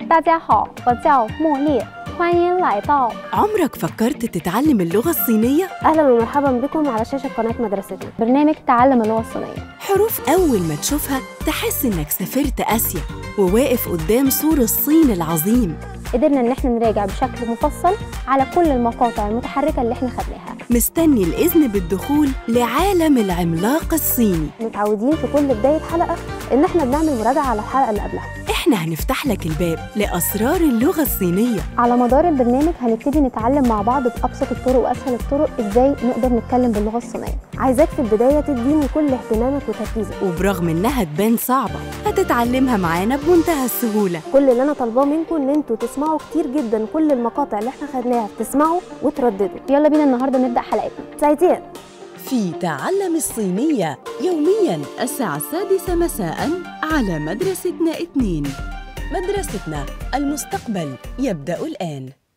大家好，我叫茉莉，欢迎来到 عمرك فكرت تتعلم اللغة الصينية؟ اهلا ومرحبا بكم على شاشه قناه مدرستنا برنامج تعلم اللغه الصينيه حروف أول ما تشوفها تحس إنك سافرت آسيا وواقف قدام سور الصين العظيم قدرنا ان احنا نراجع بشكل مفصل على كل المقاطع المتحركه اللي احنا خدناها مستني الإذن بالدخول لعالم العملاق الصيني متعودين في كل بدايه حلقه ان احنا بنعمل مراجعه على الحلقه اللي قبلها إحنا هنفتح لك الباب لأسرار اللغة الصينية على مدار البرنامج هنبتدي نتعلم مع بعض بابسط الطرق واسهل الطرق ازاي نقدر نتكلم باللغه الصينيه عايزاك في البدايه تديني كل اهتمامك وتركيزك وبرغم إنها تبان صعبة هتتعلمها معانا بمنتهى السهولة كل اللي انا طالباه منكم ان انتوا تسمعوا كتير جدا كل المقاطع اللي احنا خدناها تسمعوا وترددوا يلا بينا النهارده نبدا حلقتنا سايتين في تعلم الصينية يوميا الساعة السادسة مساء على مدرستنا اتنين مدرستنا المستقبل يبدأ الآن